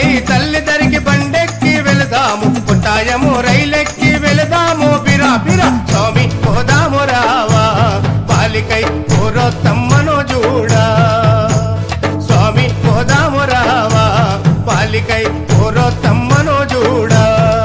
తల్లి దరికి బండెక్కి వెళదాము పుట్టాయము రైలెక్కి వెళదాము బిరా బిరా స్వామి పోదాము రావా బాలికై పూర్వత్తమ్మను చూడా స్వామి పోదాము రావా బాలికై పూర్వత్తమ్మను చూడా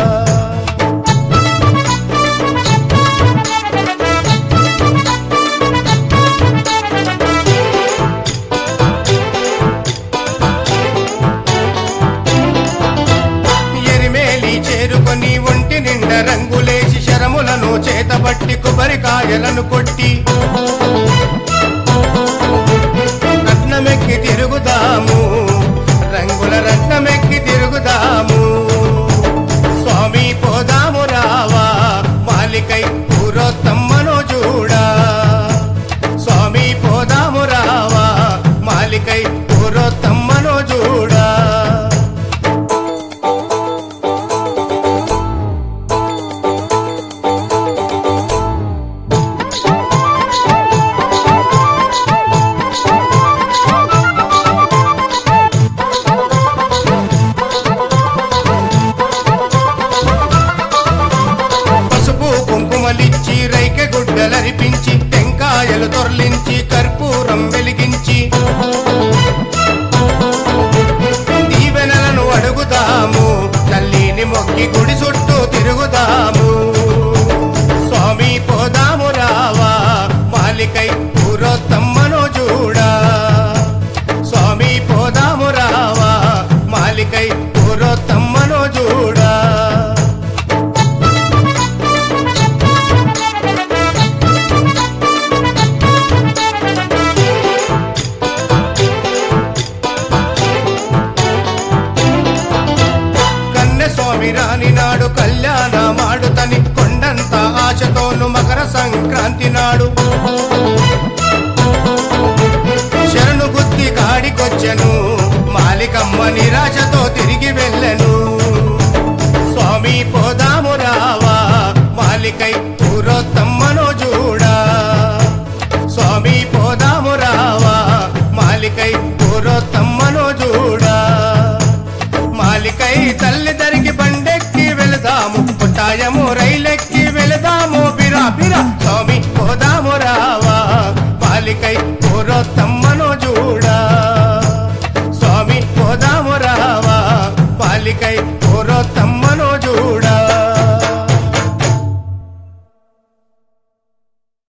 ఎరిమేలి చేరుకొని ఒంటి నిండా రంగులేసి శరములను చేతబట్టి కొబ్బరికాయలను కొట్టి రత్నమెక్కి తిరుగుదాము రంగుల రత్నమెక్కి తిరుగుదాము స్వామి పోదాము రావా మాలికై పూర్వోత్తమ్మను చూడా స్వామి పోదాము రావా మాలికై పూర్వోత్తమ్మను చూడా పసుపు కుంకుమలిచ్చి రైకె గుడ్డలరిపించి టెంకాయలు తొర్లించి కర్పూరం వెలిగించి దీవెనలను అడుగుదాము తల్లిని మొక్కి గుడి చుట్టూ తిరుగుదాము స్వామి పోదాము రావా మాలికై పూర్వోత్తమ్మను చూడా స్వామి పోదాము రావా మాలికై పూర్వోత్తమ్మను చూడా కన్నె స్వామి రాని నాడు కళ్యాణ మాడుతని కొండంత ఆశతోను మకర సంక్రాంతి నాడు శరణు గుత్తి కాడికొచ్చెను మాలికమ్మ నిరాశతో తిరిగి వెళ్ళెను స్వామి పోదాము రావా మాలికై పూర్వోత్తమ్మను చూడా స్వామి పోదాము రావా మాలికై పూర్వోత్తమ్మను చూడా మాలికై తల్లి దరికి బండెక్కి వెళదాము పుట్టాయము రైలెక్కి వెళదాము బిరా బిరా స్వామి పోదాము రావా మాలికై పూర్వోత్తమ్మను చూడా స్వామి పోదాము రావా మాలికై పూర్వోత్తమ్మ